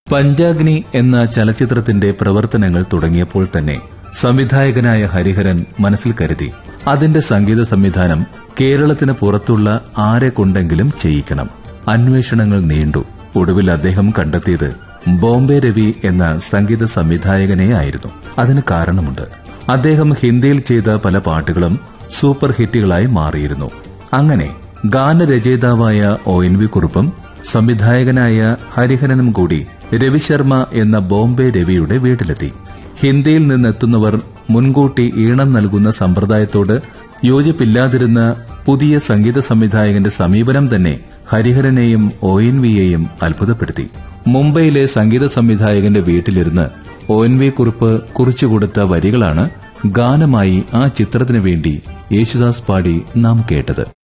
പഞ്ചാഗ്നി എന്ന ചലച്ചിത്രത്തിന്റെ പ്രവർത്തനങ്ങൾ തുടങ്ങിയപ്പോൾ തന്നെ സംവിധായകനായ ഹരിഹരൻ മനസ്സിൽ കരുതി അതിന്റെ സംഗീത സംവിധാനം കേരളത്തിന് പുറത്തുള്ള ആരെ കൊണ്ടെങ്കിലും ചെയ്യിക്കണം അന്വേഷണങ്ങൾ നീണ്ടു ഒടുവിൽ അദ്ദേഹം കണ്ടെത്തിയത് ബോംബെ രവി എന്ന സംഗീത സംവിധായകനെ ആയിരുന്നു അതിന് കാരണമുണ്ട് അദ്ദേഹം ഹിന്ദിയിൽ ചെയ്ത പല പാട്ടുകളും സൂപ്പർ ഹിറ്റുകളായി മാറിയിരുന്നു അങ്ങനെ ഗാനരചയിതാവായ ഒ എൻ വി കുറുപ്പും സംവിധായകനായ ഹരിഹരനും കൂടി രവിശർമ്മ എന്ന ബോംബെ രവിയുടെ വീട്ടിലെത്തി ഹിന്ദിയിൽ നിന്നെത്തുന്നവർ മുൻകൂട്ടി ഈണം നൽകുന്ന സമ്പ്രദായത്തോട് യോജിപ്പില്ലാതിരുന്ന പുതിയ സംഗീത സംവിധായകന്റെ സമീപനം തന്നെ ഹരിഹരനെയും ഒ എൻ വിയെയും അത്ഭുതപ്പെടുത്തി മുംബൈയിലെ സംഗീത സംവിധായകന്റെ വീട്ടിലിരുന്ന് ഒ എൻ വി കുറിപ്പ് കുറിച്ചുകൊടുത്ത വരികളാണ് ഗാനമായി ആ ചിത്രത്തിനു വേണ്ടി യേശുദാസ് പാടി നാം കേട്ടത്